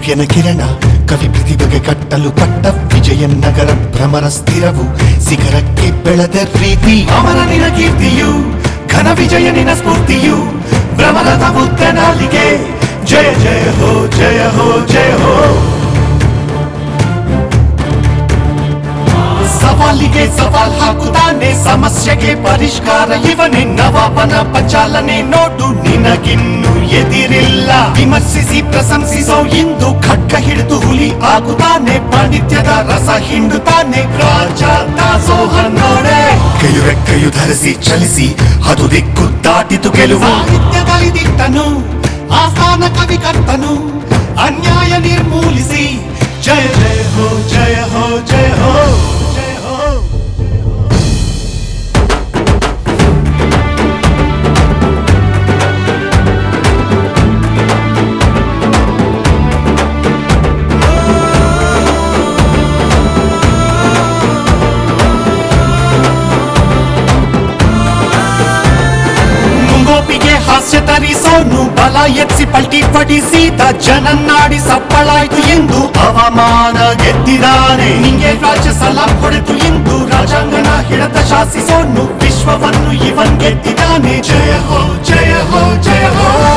ಕಾವ್ಯನ ಕಿರಣ ಕವಿ ಪ್ರತಿಭೆಗೆ ಕಟ್ಟಲು ಪಟ್ಟ ವಿಜಯ ನಗರ ಭ್ರಮರ ಸ್ಥಿರವು ಶಿಖರಕ್ಕೆ ಬೆಳೆದ ರೀತಿ ಅಮರ ನಿನ ಕೀರ್ತಿಯು ಘನ ವಿಜಯ ನಿನ ಸ್ಫೂರ್ತಿಯು ಭ್ರಮರದ ಮುತ್ತ ನಾಲಿಗೆ ಜಯ ಜಯ ಹೋ ಜಯ ಹೋ ಜಯ ಹೋ ಸವಾಲಿಗೆ ಸವಾಲ್ ಹಾಕುತ್ತಾನೆ ಸಮಸ್ಯೆಗೆ ಪರಿಷ್ಕಾರ ಇವನೇ ನವಾಬನ ಪಚಾಲನೆ ನೋಡು ನಿನಗಿನ್ನು ಎದಿರಿಲ್ಲ ವಿಮರ್ಶಿಸಿ ಪ್ರಶಂಸಿಸೋ ಇಂದು ಖಡ್ಗ ಹಿಡಿದು ಹುಲಿ ಆಗುತ್ತಾನೆ ಪಾಂಡಿತ್ಯದ ರಸ ಹಿಂಡುತ್ತಾನೆ ರಾಜ ದಾಸೋಹ ನೋಡೆ ಕೈಯು ರೆಕ್ಕೈಯು ಧರಿಸಿ ಚಲಿಸಿ ಅದು ದಿಕ್ಕು ದಾಟಿತು ಗೆಲುವು ಸಾಹಿತ್ಯದಲ್ಲಿ ದಿಟ್ಟನು ಆಸ್ಥಾನ ಕವಿ ಕರ್ತನು ಅನ್ಯಾಯ ನಿರ್ಮೂಲಿಸಿ ಜಯ ಜಯ ಹೋ ಜಯ ಹೋ ಜಯ ಹೋ ಜಯ ಹೋ ಮುಂಗೋಪಿಗೆ ಹಾಸ್ಯ ತರಿಸೋನು ಬಲ ಎತ್ಸಿ ಪಲ್ಟಿ ಪಡಿಸಿದ ಜನನ್ನಾಡಿ ಸಪ್ಪಳಾಯ್ತು ಎಂದು ಅವಮಾನ ಗೆದ್ದಿದ್ದಾನೆ ನಿಂಗೆ ರಾಜ್ಯ ಸಲಾಂ ಹೊಡೆತು ಎಂದು ರಾಜಾಂಗಣ ಹಿಡತ ಶಾಸಿಸೋನು ವಿಶ್ವವನ್ನು ಇವನ್ ಗೆದ್ದಿದ್ದಾನೆ ಜಯ ಹೋ ಜಯ ಹೋ ಜಯ ಹೋ